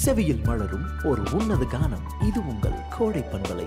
செவியில் மலரும் ஒரு உன்னத கானம் இது உங்கள் கோடை பண்பலை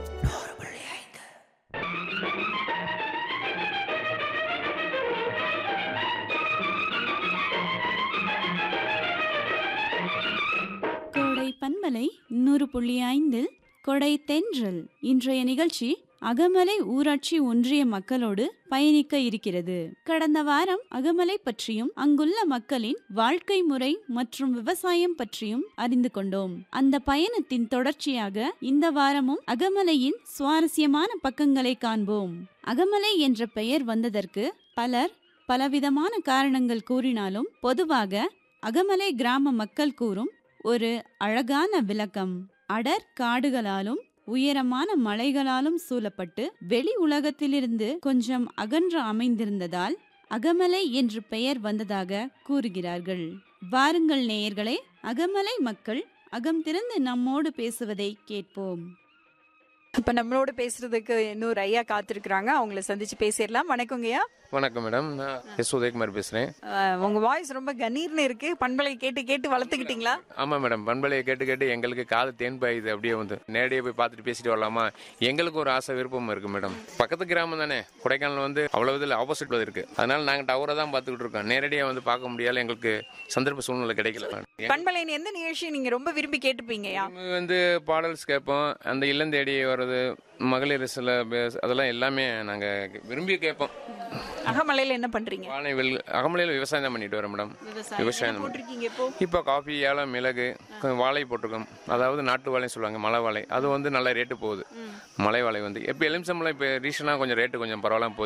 கோடை பண்பலை நூறு புள்ளி ஐந்தில் கொடை தென்றல் இன்றைய நிகழ்ச்சி அகமலை ஊராட்சி ஒன்றிய மக்களோடு பயணிக்க இருக்கிறது கடந்த வாரம் அகமலை பற்றியும் அங்குள்ள மக்களின் வாழ்க்கை முறை மற்றும் விவசாயம் பற்றியும் அறிந்து கொண்டோம் அந்த பயணத்தின் தொடர்ச்சியாக இந்த வாரமும் அகமலையின் சுவாரஸ்யமான பக்கங்களை காண்போம் அகமலை என்ற பெயர் வந்ததற்கு பலர் பலவிதமான காரணங்கள் கூறினாலும் பொதுவாக அகமலை கிராம மக்கள் கூறும் ஒரு அழகான விளக்கம் அடர் காடுகளாலும் உயரமான மலைகளாலும் சூழப்பட்டு வெளி உலகத்திலிருந்து கொஞ்சம் அகன்று அமைந்திருந்ததால் அகமலை என்று பெயர் வந்ததாக கூறுகிறார்கள் வாருங்கள் நேயர்களே அகமலை மக்கள் அகம் திறந்து நம்மோடு பேசுவதை கேட்போம் இப்ப நம்மளோட பேசுறதுக்கு இன்னொரு ஐயா காத்திருக்கிறாங்க அவங்கள சந்திச்சு பேசிடலாம் வணக்கங்கய்யா வணக்கம் மேடம் நான் எஸ் உதயகுமார் பேசுகிறேன் அஹ், உங்க வாய்ஸ் ரொம்ப கணீர்னு இருக்கு பண்பலை கேட்டு கேட்டு வளர்த்துக்கிட்டீங்களா ஆமாம் மேடம் பண்பலையை கேட்டு கேட்டு எங்களுக்கு காது தேன் பாயுது அப்படியே வந்து நேரடியாக போய் பார்த்துட்டு பேசிட்டு வரலாமா எங்களுக்கு ஒரு ஆசை விருப்பம் இருக்கு மேடம் பக்கத்து கிராமம் தானே கொடைக்கானல் வந்து அவ்வளோ இதில் ஆப்போசிட் இருக்கு அதனால நாங்கள் டவரை தான் பார்த்துக்கிட்டு இருக்கோம் நேரடியாக வந்து பார்க்க முடியாத எங்களுக்கு சந்தர்ப்ப சூழ்நிலை கிடைக்கல பண்பலையின் எந்த நிகழ்ச்சி நீங்க ரொம்ப விரும்பி கேட்டுப்பீங்கய்யா நம்ம வந்து பாடல்ஸ் கேட்போம் அந்த இல்லம் தேடி வர்றது மகளிர் சில பே- அதெல்லாம் எல்லாமே நாங்கள் விரும்பி கேட்போம் அகமலையில என்ன பண்றீங்க வாழை வெள் அகமலையில் விவசாயம் தான் பண்ணிட்டு வரோம் மேடம் விவசாயம் தான் பண்ணிட்டு போட்டிருக்கீங்க இப்போ இப்போ காஃபி ஏலம் மிளகு கொஞ்சம் வாழை போட்டிருக்கோம் அதாவது நாட்டு வாழைன்னு சொல்லுவாங்க மலை வாழை அது வந்து நல்ல ரேட்டு போகுது மலை வாழை வந்து இப்போ எலுமிச்சம்பழம் இப்போ ரீசனாக கொஞ்சம் ரேட்டு கொஞ்சம் பரவாயில்ல போகுது